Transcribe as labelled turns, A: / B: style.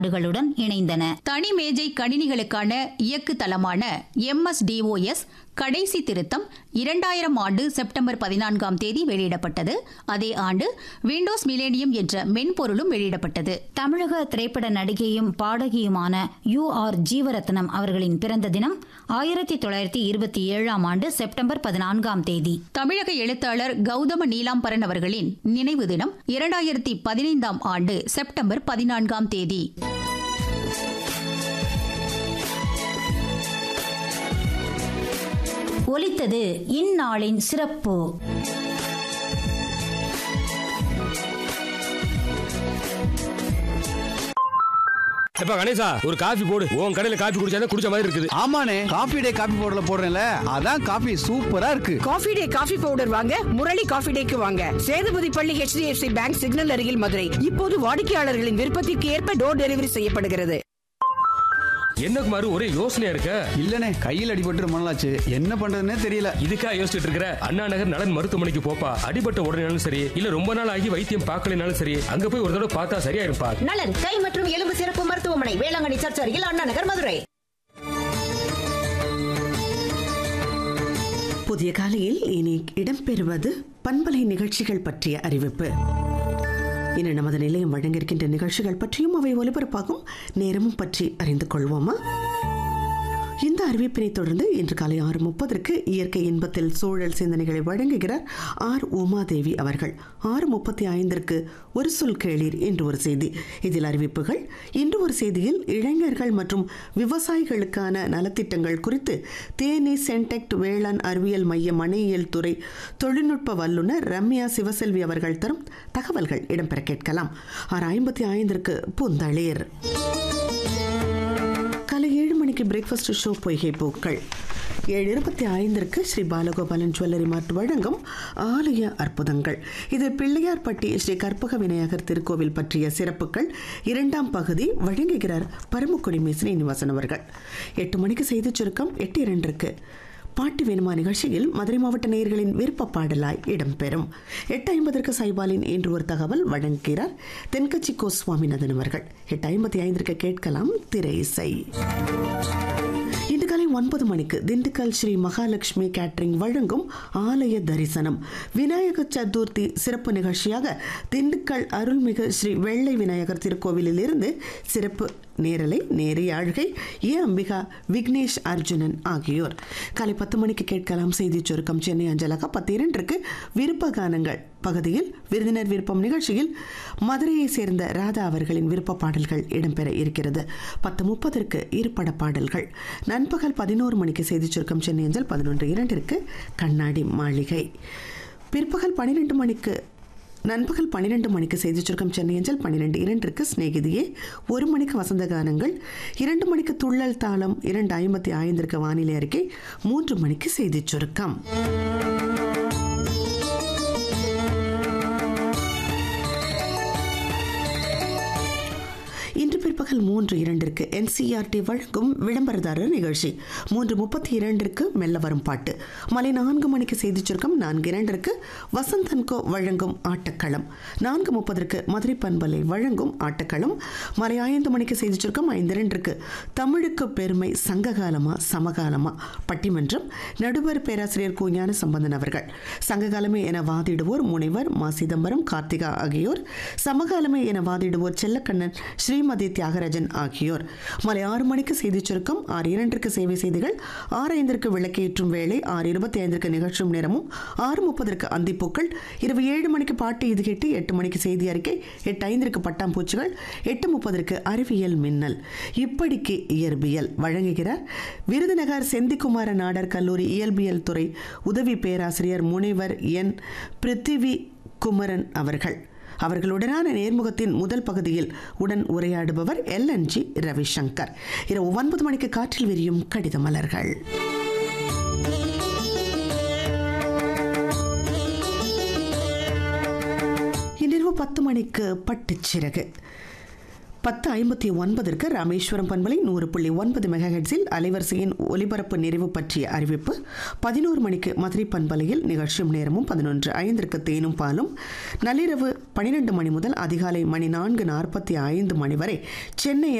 A: நாடுகளுடன் இணைந்தன
B: தனி மேஜை கணினிகளுக்கான இயக்கு தளமான எம்எஸ்டிஓஎஸ் கடைசி திருத்தம் இரண்டாயிரம் ஆண்டு செப்டம்பர் பதினான்காம் தேதி வெளியிடப்பட்டது அதே ஆண்டு விண்டோஸ் மிலேனியம் என்ற மென்பொருளும் வெளியிடப்பட்டது
A: தமிழக திரைப்பட நடிகையும் பாடகியுமான யு ஆர் ஜீவரத்னம் அவர்களின் பிறந்த தினம் ஆயிரத்தி தொள்ளாயிரத்தி இருபத்தி ஏழாம் ஆண்டு செப்டம்பர் பதினான்காம் தேதி
B: தமிழக எழுத்தாளர் கௌதம நீலாம்பரன் அவர்களின் நினைவு தினம் இரண்டாயிரத்தி பதினைந்தாம் ஆண்டு செப்டம்பர் பதினான்காம் தேதி
A: ஒலித்தது இந்நாளின் சிறப்பு
C: எப்ப கணேசா ஒரு காஃபி போடு உன் கடையில காஃபி குடிச்சாதான் குடிச்ச மாதிரி இருக்குது
D: ஆமாண்ணே காபி டே காபி பவுடர்ல போடுறேன்ல அதான் காபி சூப்பரா இருக்கு
E: காஃபி டே காஃபி பவுடர் வாங்க முரளி காஃபி டேக்கு வாங்க சேதுபதி பள்ளி HDFC பேங்க் சிக்னல் அருகில் மதுரை இப்போது வாடிக்கையாளர்களின் விருப்பத்திற்கு ஏற்ப டோர் டெலிவரி செய்யப்படுகிறது
C: என்ன குமாரு ஒரே யோசனையா இருக்க
D: இல்லனே கையில் அடிபட்டு ரொம்ப நாளாச்சு என்ன பண்றதுன்னே தெரியல
C: இதுக்கா யோசிச்சுட்டு இருக்கிற அண்ணா நகர் நலன் மருத்துவமனைக்கு போப்பா அடிபட்ட உடனேனாலும் சரி இல்ல ரொம்ப நாள் ஆகி வைத்தியம் பார்க்கலனாலும் சரி அங்க போய் ஒரு தடவை பார்த்தா சரியா இருப்பா
F: நலன் கை மற்றும் எலும்பு சிறப்பு மருத்துவமனை வேளாங்கண்ணி சர்ச் அருகில் அண்ணா நகர் மதுரை
G: புதிய காலையில் இனி இடம்பெறுவது பண்பலை நிகழ்ச்சிகள் பற்றிய அறிவிப்பு இனி நமது நிலையம் வழங்கியிருக்கின்ற நிகழ்ச்சிகள் பற்றியும் அவை ஒலிபரப்பாகும் நேரமும் பற்றி அறிந்து கொள்வோமா இந்த அறிவிப்பினை தொடர்ந்து இன்று காலை ஆறு முப்பதற்கு இயற்கை இன்பத்தில் சூழல் சிந்தனைகளை வழங்குகிறார் ஆர் உமாதேவி அவர்கள் ஆறு முப்பத்தி ஐந்திற்கு ஒரு சொல் கேளீர் என்று ஒரு செய்தி இதில் அறிவிப்புகள் இன்று ஒரு செய்தியில் இளைஞர்கள் மற்றும் விவசாயிகளுக்கான நலத்திட்டங்கள் குறித்து தேனி சென்டெக்ட் வேளாண் அறிவியல் மைய மனையியல் துறை தொழில்நுட்ப வல்லுநர் ரம்யா சிவசெல்வி அவர்கள் தரும் தகவல்கள் இடம்பெற கேட்கலாம் ஆறு ஐம்பத்தி ஐந்திற்கு புந்தளிர் காலை ஏழு மணிக்கு பிரேக்ஃபாஸ்ட் ஷோ பொய்கை பூக்கள் ஏழு இருபத்தி ஐந்திற்கு ஸ்ரீ பாலகோபாலன் ஜுவல்லரி மார்ட் வழங்கும் ஆலய அற்புதங்கள் இது பிள்ளையார்பட்டி ஸ்ரீ கற்பக விநாயகர் திருக்கோவில் பற்றிய சிறப்புகள் இரண்டாம் பகுதி வழங்குகிறார் பரமக்குடிமை ஸ்ரீனிவாசன் அவர்கள் எட்டு மணிக்கு செய்திச் சுருக்கம் எட்டு இரண்டிற்கு பாட்டு வேணுமா நிகழ்ச்சியில் மதுரை மாவட்ட நேயர்களின் விருப்ப பாடலாய் இடம்பெறும் எட்டு ஐம்பதற்கு சைபாலின் என்று ஒரு தகவல் வழங்குகிறார் தென்கட்சி கோ சுவாமிநாதன் அவர்கள் எட்டு ஐம்பத்தி ஐந்திற்கு கேட்கலாம் திரை இசை இன்று காலை ஒன்பது மணிக்கு திண்டுக்கல் ஸ்ரீ மகாலட்சுமி கேட்டரிங் வழங்கும் ஆலய தரிசனம் விநாயக சதுர்த்தி சிறப்பு நிகழ்ச்சியாக திண்டுக்கல் அருள்மிகு ஸ்ரீ வெள்ளை விநாயகர் திருக்கோவிலில் இருந்து சிறப்பு நேரலை நேரிய ஆழ்கை ஏ அம்பிகா விக்னேஷ் அர்ஜுனன் ஆகியோர் காலை பத்து மணிக்கு கேட்கலாம் செய்தி சுருக்கம் சென்னை அஞ்சலகா பத்து இரண்டிற்கு விருப்ப கானங்கள் பகுதியில் விருந்தினர் விருப்பம் நிகழ்ச்சியில் மதுரையை சேர்ந்த ராதா அவர்களின் விருப்ப பாடல்கள் இடம்பெற இருக்கிறது பத்து முப்பதற்கு இருபட பாடல்கள் நண்பகல் பதினோரு மணிக்கு செய்தி சுருக்கம் சென்னை அஞ்சல் பதினொன்று இரண்டிற்கு கண்ணாடி மாளிகை பிற்பகல் பன்னிரெண்டு மணிக்கு நண்பகல் பன்னிரெண்டு மணிக்கு செய்தி சுருக்கம் சென்னை அஞ்சல் பன்னிரெண்டு இரண்டிற்கு சிநேகிதியே ஒரு மணிக்கு வசந்த கானங்கள் இரண்டு மணிக்கு துள்ளல் தாளம் இரண்டு ஐம்பத்தி ஐந்திற்கு வானிலை அறிக்கை மூன்று மணிக்கு செய்திச் சுருக்கம் இன்று பிற்பகல் மூன்று இரண்டிற்கு என்சிஆர்டி வழங்கும் விளம்பரதாரர் நிகழ்ச்சி மூன்று முப்பத்தி இரண்டிற்கு மெல்ல வரும் பாட்டு மாலை நான்கு மணிக்கு செய்திச் சுருக்கம் நான்கு இரண்டிற்கு வசந்தன்கோ வழங்கும் ஆட்டக்களம் நான்கு முப்பதற்கு மதுரை பண்பலை வழங்கும் ஆட்டக்களம் மாலை ஐந்து மணிக்கு செய்திச் சுருக்கம் ஐந்து இரண்டிற்கு தமிழுக்கு பெருமை சங்ககாலமா சமகாலமா பட்டிமன்றம் நடுவர் பேராசிரியர் கு ஞான சம்பந்தன் அவர்கள் சங்ககாலமே என வாதிடுவோர் முனைவர் மா சிதம்பரம் கார்த்திகா ஆகியோர் சமகாலமே என வாதிடுவோர் செல்லக்கண்ணன் ஸ்ரீமதி தியாகராஜன் ஆகியோர் மாலை ஆறு மணிக்கு செய்திச் சுருக்கம் ஆறு இரண்டிற்கு சேவை செய்திகள் ஆறு ஐந்திற்கு விளக்கேற்றும் வேளை ஆறு இருபத்தி ஐந்திற்கு நிகழ்ச்சும் நேரமும் ஆறு முப்பதற்கு அந்திப்பூக்கள் இரவு ஏழு மணிக்கு பாட்டு இது கேட்டு எட்டு மணிக்கு செய்தி அறிக்கை எட்டு ஐந்திற்கு பட்டாம்பூச்சிகள் எட்டு முப்பதற்கு அறிவியல் மின்னல் இப்படிக்கு இயற்பியல் வழங்குகிறார் விருதுநகர் செந்திக்குமார நாடர் கல்லூரி இயல்பியல் துறை உதவி பேராசிரியர் முனைவர் என் பிருத்திவி குமரன் அவர்கள் அவர்களுடனான நேர்முகத்தின் முதல் பகுதியில் உடன் உரையாடுபவர் எல்என்ஜி ரவிசங்கர் இரவு ஒன்பது மணிக்கு காற்றில் விரியும் கடித மலர்கள் இன்றிரவு பத்து மணிக்கு பட்டுச்சிறகு பத்து ஐம்பத்தி ஒன்பதற்கு ராமேஸ்வரம் பண்பலை நூறு புள்ளி ஒன்பது மெகாஹெட்ஸில் அலைவரிசையின் ஒலிபரப்பு நிறைவு பற்றிய அறிவிப்பு பதினோரு மணிக்கு மதுரை பண்பலையில் நிகழ்ச்சியும் நேரமும் பதினொன்று ஐந்திற்கு தேனும் பாலும் நள்ளிரவு பனிரெண்டு மணி முதல் அதிகாலை மணி நான்கு நாற்பத்தி ஐந்து மணி வரை சென்னை